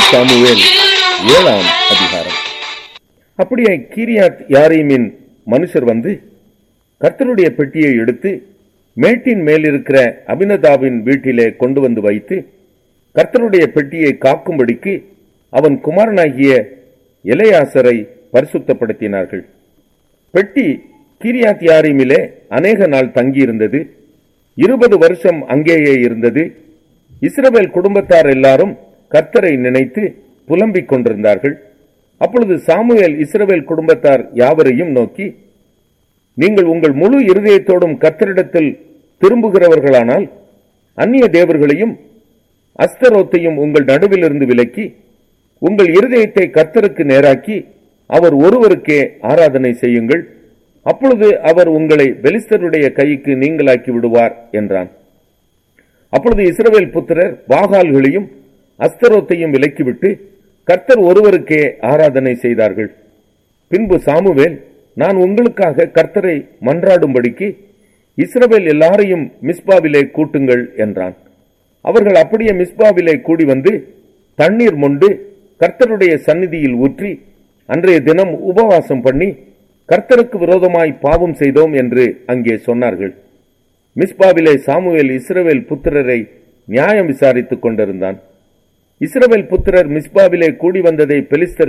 Samuel ஏழாம் அதிகாரம் அப்படியே கீரியாத் யாரீமின் மனுஷர் வந்து கர்த்தருடைய பெட்டியை எடுத்து மேட்டின் மேல் இருக்கிற அபினதாவின் வீட்டிலே கொண்டு வந்து வைத்து கர்த்தருடைய பெட்டியை காக்கும்படிக்கு அவன் குமாரனாகிய எலையாசரை பரிசுத்தப்படுத்தினார்கள் பெட்டி கீரியாத் யாரீமிலே அநேக நாள் தங்கியிருந்தது இருபது வருஷம் அங்கேயே இருந்தது இஸ்ரவேல் குடும்பத்தார் எல்லாரும் கர்த்தரை நினைத்து புலம்பிக் கொண்டிருந்தார்கள் அப்பொழுது சாமுவேல் இஸ்ரவேல் குடும்பத்தார் யாவரையும் நோக்கி நீங்கள் உங்கள் முழு இருதயத்தோடும் கர்த்தரிடத்தில் திரும்புகிறவர்களானால் அந்நிய தேவர்களையும் அஸ்தரோத்தையும் உங்கள் நடுவிலிருந்து விலக்கி உங்கள் இருதயத்தை கர்த்தருக்கு நேராக்கி அவர் ஒருவருக்கே ஆராதனை செய்யுங்கள் அப்பொழுது அவர் உங்களை பெலிஸ்தருடைய கைக்கு நீங்களாக்கி விடுவார் என்றான் அப்பொழுது இஸ்ரவேல் புத்திரர் பாகால்களையும் அஸ்தரோத்தையும் விலக்கிவிட்டு கர்த்தர் ஒருவருக்கே ஆராதனை செய்தார்கள் பின்பு சாமுவேல் நான் உங்களுக்காக கர்த்தரை மன்றாடும்படிக்கு இஸ்ரவேல் எல்லாரையும் மிஸ்பாவிலே கூட்டுங்கள் என்றான் அவர்கள் அப்படியே மிஸ்பாவிலே கூடி வந்து தண்ணீர் மொண்டு கர்த்தருடைய சந்நிதியில் ஊற்றி அன்றைய தினம் உபவாசம் பண்ணி கர்த்தருக்கு விரோதமாய் பாவம் செய்தோம் என்று அங்கே சொன்னார்கள் மிஸ்பாவிலே சாமுவேல் இஸ்ரவேல் புத்திரரை நியாயம் விசாரித்துக் கொண்டிருந்தான் இஸ்ரவேல் புத்திரர் மிஸ்பாவிலே கூடி வந்ததை பெலிஸ்தர்